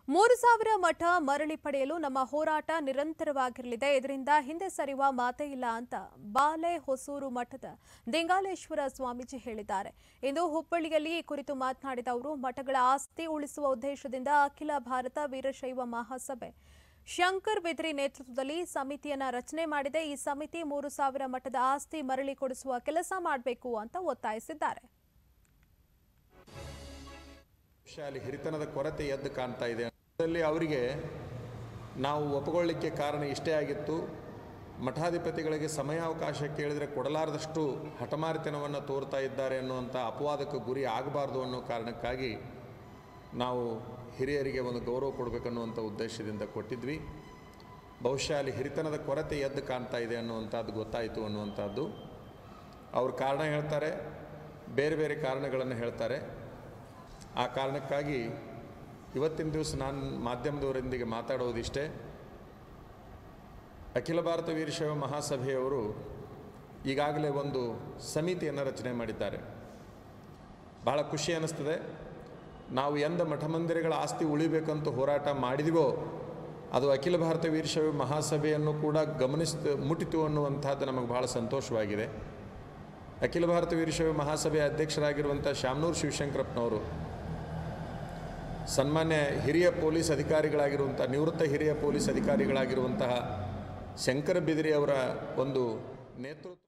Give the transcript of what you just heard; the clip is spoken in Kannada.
ಮೂರು ಸಾವಿರ ಮಠ ಮರಳಿ ಪಡೆಯಲು ನಮ್ಮ ಹೋರಾಟ ನಿರಂತರವಾಗಿರಲಿದೆ ಇದರಿಂದ ಹಿಂದೆ ಸರಿಯುವ ಮಾತೇ ಇಲ್ಲ ಅಂತ ಬಾಲೆ ಹೊಸೂರು ಮಠದ ದಿಂಗಾಲೇಶ್ವರ ಸ್ವಾಮೀಜಿ ಹೇಳಿದ್ದಾರೆ ಇಂದು ಹುಬ್ಬಳ್ಳಿಯಲ್ಲಿ ಈ ಕುರಿತು ಮಾತನಾಡಿದ ಅವರು ಮಠಗಳ ಆಸ್ತಿ ಉಳಿಸುವ ಉದ್ದೇಶದಿಂದ ಅಖಿಲ ಭಾರತ ವೀರಶೈವ ಮಹಾಸಭೆ ಶಂಕರ್ ಬಿದ್ರಿ ನೇತೃತ್ವದಲ್ಲಿ ಸಮಿತಿಯನ್ನ ರಚನೆ ಮಾಡಿದೆ ಈ ಸಮಿತಿ ಮೂರು ಸಾವಿರ ಮಠದ ಆಸ್ತಿ ಮರಳಿ ಕೊಡಿಸುವ ಕೆಲಸ ಮಾಡಬೇಕು ಅಂತ ಒತ್ತಾಯಿಸಿದ್ದಾರೆ ಶಾಲೆ ಹಿರಿತನದ ಕೊರತೆ ಎದ್ದು ಕಾಣ್ತಾ ಇದೆ ಅದರಲ್ಲಿ ಅವರಿಗೆ ನಾವು ಒಪ್ಪಿಕೊಳ್ಳಿಕ್ಕೆ ಕಾರಣ ಇಷ್ಟೇ ಆಗಿತ್ತು ಮಠಾಧಿಪತಿಗಳಿಗೆ ಸಮಯಾವಕಾಶ ಕೇಳಿದರೆ ಕೊಡಲಾರದಷ್ಟು ಹಠಮಾರಿತನವನ್ನು ತೋರ್ತಾ ಇದ್ದಾರೆ ಅನ್ನುವಂಥ ಅಪವಾದಕ್ಕೆ ಗುರಿ ಆಗಬಾರ್ದು ಅನ್ನೋ ಕಾರಣಕ್ಕಾಗಿ ನಾವು ಹಿರಿಯರಿಗೆ ಒಂದು ಗೌರವ ಕೊಡಬೇಕನ್ನುವಂಥ ಉದ್ದೇಶದಿಂದ ಕೊಟ್ಟಿದ್ವಿ ಬಹುಶಃ ಅಲ್ಲಿ ಹಿರಿತನದ ಕೊರತೆ ಎದ್ದು ಕಾಣ್ತಾ ಇದೆ ಅನ್ನುವಂಥದ್ದು ಗೊತ್ತಾಯಿತು ಅನ್ನುವಂಥದ್ದು ಅವ್ರ ಕಾರಣ ಹೇಳ್ತಾರೆ ಬೇರೆ ಬೇರೆ ಕಾರಣಗಳನ್ನು ಹೇಳ್ತಾರೆ ಆ ಕಾರಣಕ್ಕಾಗಿ ಇವತ್ತಿನ ದಿವಸ ನಾನು ಮಾಧ್ಯಮದವರೊಂದಿಗೆ ಮಾತಾಡೋದಿಷ್ಟೇ ಅಖಿಲ ಭಾರತ ವೀರಶೈವ ಮಹಾಸಭೆಯವರು ಈಗಾಗಲೇ ಒಂದು ಸಮಿತಿಯನ್ನು ರಚನೆ ಮಾಡಿದ್ದಾರೆ ಭಾಳ ಖುಷಿ ಅನ್ನಿಸ್ತದೆ ನಾವು ಎಂದ ಮಠ ಮಂದಿರಗಳ ಆಸ್ತಿ ಉಳಿಬೇಕಂತ ಹೋರಾಟ ಮಾಡಿದೀವೋ ಅದು ಅಖಿಲ ಭಾರತ ವೀರಶೈವ ಮಹಾಸಭೆಯನ್ನು ಕೂಡ ಗಮನಿಸ್ ಮುಟ್ಟಿತು ಅನ್ನುವಂಥದ್ದು ನಮಗೆ ಭಾಳ ಸಂತೋಷವಾಗಿದೆ ಅಖಿಲ ಭಾರತ ವೀರಶೈವ ಮಹಾಸಭೆಯ ಅಧ್ಯಕ್ಷರಾಗಿರುವಂಥ ಶಾಮನೂರು ಶಿವಶಂಕರಪ್ಪನವರು ಸನ್ಮಾನ್ಯ ಹಿರಿಯ ಪೊಲೀಸ್ ಅಧಿಕಾರಿಗಳಾಗಿರುವಂಥ ನಿವೃತ್ತ ಹಿರಿಯ ಪೊಲೀಸ್ ಅಧಿಕಾರಿಗಳಾಗಿರುವಂತಹ ಶಂಕರ ಬಿದಿರಿ ಅವರ ಒಂದು ನೇತೃತ್ವ